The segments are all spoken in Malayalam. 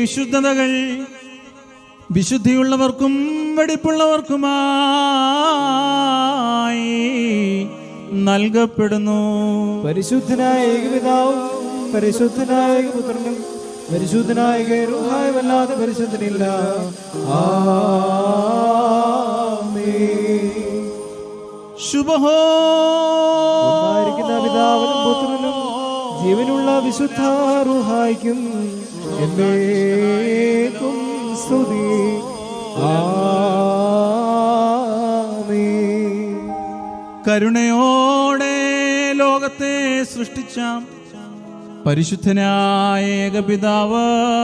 വിശുദ്ധതകൾ വിശുദ്ധിയുള്ളവർക്കും വെടിപ്പുള്ളവർക്കുമായി നൽകപ്പെടുന്നു പരിശുദ്ധനായ ഏകപിതാവും പരിശുദ്ധനായ ഏകപുത്രനും പരിശുദ്ധനായ ഏകരൂഹായുമല്ലാതെ പരിശുദ്ധനില്ല ആമേൻ. ശുഭഹോ ഒന്നായിരിക്കുന്ന പിതാവിനും പുത്രനും ജീവനുള്ള വിശുദ്ധ റുഹായിക്കും എന്നേക്കും സ്തുതി ആമേൻ. കരുണയോടെ ലോകത്തെ സൃഷ്ടിച്ച പരിശുദ്ധനായ ഏകപിതാവ്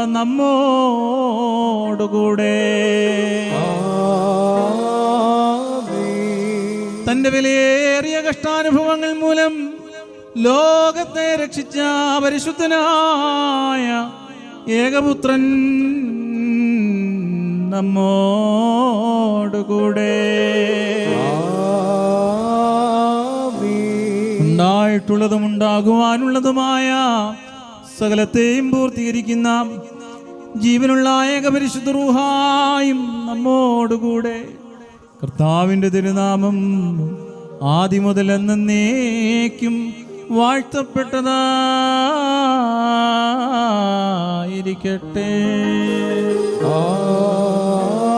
നമ്മോടുകൂടെ ആമേൻ. തന്റെ വിലയേറിയ കഷ്ടാനുഭവങ്ങൾ മൂലം ലോകത്തെ രക്ഷിച്ച പരിശുദ്ധനായ ഏകപുത്രൻ നമ്മോടുകൂടെ ആമേൻ. ഉണ്ടായിട്ടുള്ളതും ഉണ്ടാകുവാനുള്ളതുമായ സകലത്തെയും പൂർത്തീകരിക്കുന്ന ജീവനുള്ള ഏകപരിശുദ്ധ റൂഹായും നമ്മോടുകൂടെ കർത്താവിൻ്റെ തിരുനാമം ആദ്യം മുതൽ എന്നേക്കും വാഴ്ത്തപ്പെട്ടതായിരിക്കട്ടെ ആമേൻ.